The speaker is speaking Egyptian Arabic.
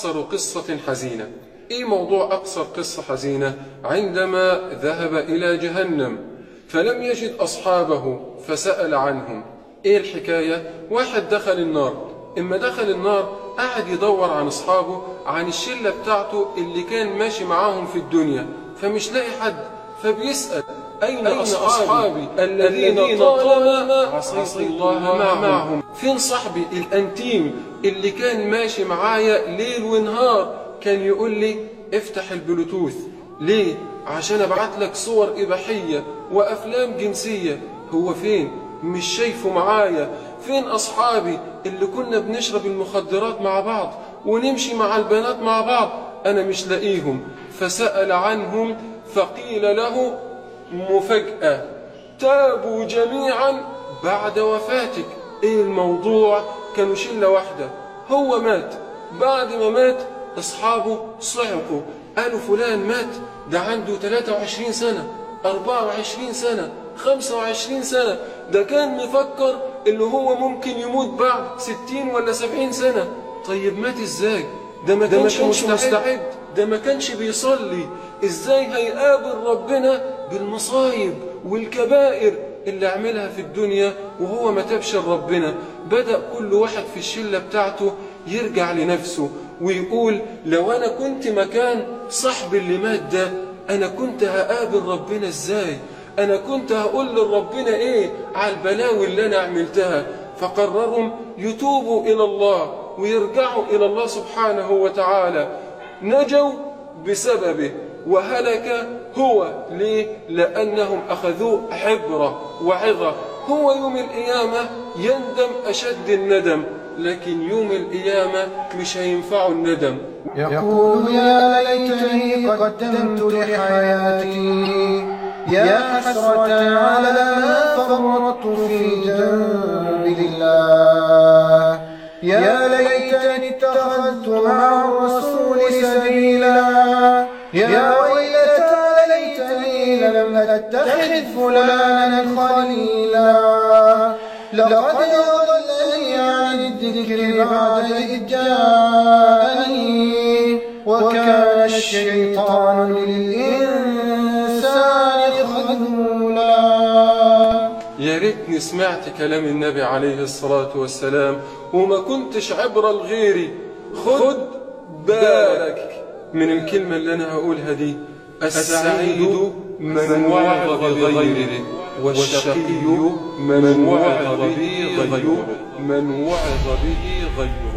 أقصر قصة حزينة إيه موضوع أقصر قصة حزينة عندما ذهب إلى جهنم فلم يجد أصحابه فسأل عنهم إيه الحكاية واحد دخل النار إما دخل النار قعد يدور عن أصحابه عن الشلة بتاعته اللي كان ماشي معاهم في الدنيا فمش لاقي حد فبيسأل أين, أين أصحابي الذين طالما عصيت الله معهم فين صاحبي الأنتيم اللي كان ماشي معايا ليل ونهار كان يقول لي افتح البلوتوث ليه عشان ابعت لك صور إباحية وأفلام جنسية هو فين مش شايفه معايا فين أصحابي اللي كنا بنشرب المخدرات مع بعض ونمشي مع البنات مع بعض أنا مش لاقيهم فسأل عنهم فقيل له مفاجأة تابوا جميعا بعد وفاتك ايه الموضوع كانوا شلة واحدة هو مات بعد ما مات اصحابه صعقوا قالوا فلان مات ده عنده 23 سنة 24 سنة 25 سنة ده كان مفكر اللي هو ممكن يموت بعد 60 ولا 70 سنة طيب مات ازاي ده ما كانش مستعد ده ما كانش بيصلي ازاي هيقابل ربنا بالمصايب والكبائر اللي عملها في الدنيا وهو ما تابش ربنا بدأ كل واحد في الشلة بتاعته يرجع لنفسه ويقول لو أنا كنت مكان صاحبي اللي مات ده أنا كنت هقابل ربنا إزاي أنا كنت هقول لربنا إيه على البلاوي اللي أنا عملتها فقرروا يتوبوا إلى الله ويرجعوا إلى الله سبحانه وتعالى نجوا بسببه وهلك هو ليه؟ لأنهم أخذوه عبرة وعظة هو يوم القيامة يندم أشد الندم لكن يوم القيامة مش هينفعه الندم يقول يا ليتني قدمت لحياتي يا حسرة على ما فرطت في جنب الله يا ليتني اتخذت مع الرسول سبيلا يا ويلتى ليتني لم أتخذ فلانا خليلا لقد أضلني عن الذكر بعد إذ جاءني وكان الشيطان للإنسان خذولا يا ريتني سمعت كلام النبي عليه الصلاة والسلام وما كنتش عبرة لغيري خد بالك من الكلمة اللي أنا هقولها دي السعيد من وعظ بغيره والشقي من وعظ به غيره من وعظ به غيره